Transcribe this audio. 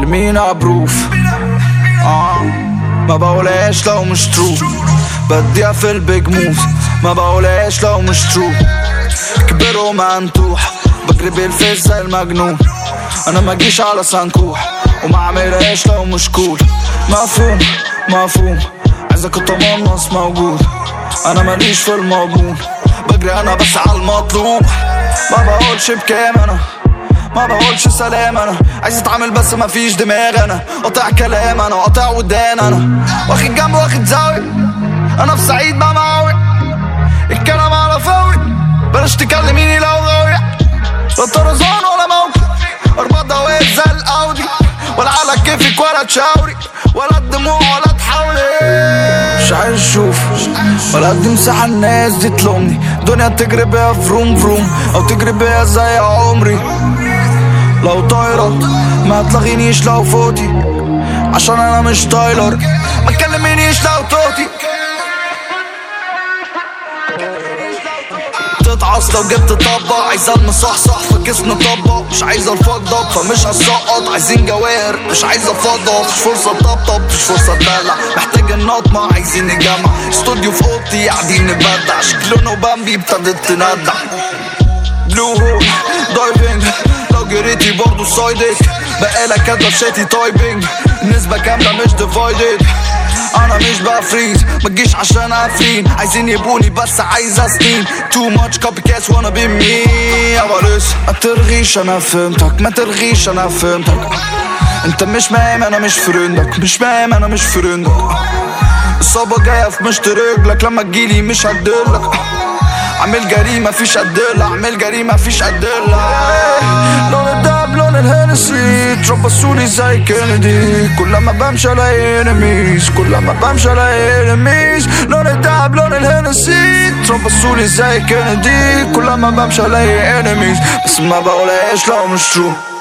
ارمينا بروف آه ما بقولهاش لو مش ترو بديها في البيج موف ما بقولهاش لو مش ترو كبروا منتوح بجري بالفيس زي المجنون انا ما جيش على سنكوح وما عملهاش لو مش كول مفهوم مفهوم عايزك التمنص موجود انا ماليش في الموجود بجري انا بس على المطلوب ما بقولش بكام انا ما بقولش سلام انا عايز اتعامل بس ما فيش دماغ انا قاطع كلام انا قاطع ودان انا واخد جنب واخد زاوية انا في سعيد بقى معاوي الكلام على فوي بلاش تكلميني لو غاوية لا طرزان ولا موقف اربط دوائر زي الاودي ولا على كيفك ولا تشاوري ولا الدموع ولا تحاولي مش عايز اشوف ولا ادي مساحة الناس دي تلومني دنيا تجري بيها فروم فروم او تجري بيها زي عمري لو طايرة ما تلغينيش لو فوتي عشان انا مش تايلر ما تكلمينيش لو توتي تتعص لو جبت طبق عايزة المصحصح فكسنا طبق مش عايزة الفضة فمش هسقط عايزين جواهر مش عايزة فضة مش فرصة طبطب مش فرصة دلع محتاج النطمة عايزين نجمع استوديو في اوضتي قاعدين نبدع شكلنا وبامبي ابتدت تندع بلو هول دايفنج لو جريتي برضه سايدك بقالك كاتبة في شاتي تايبنج النسبة كاملة مش ديفايدد انا مش بفريز ما تجيش عشان افرين عايزين يبوني بس عايز اسنين تو ماتش كوبي كاس وانا بمي يا باريس ما ترغيش انا فهمتك ما ترغيش انا فهمتك انت مش مهم انا مش فرندك مش مهم انا مش فرندك الصوبة جاية في مشط رجلك لما تجيلي مش هدلك عامل جريمة فيش أدلة عامل جريمة فيش أدلة لون الدهب لون الهنسي تربصوني زي كينيدي كل ما بمشي الاقي انميز كل ما بمشي الاقي انميز لون الدهب لون الهنسي تربصوني زي كينيدي كل ما بمشي الاقي انميز بس ما بقولهاش لو مش true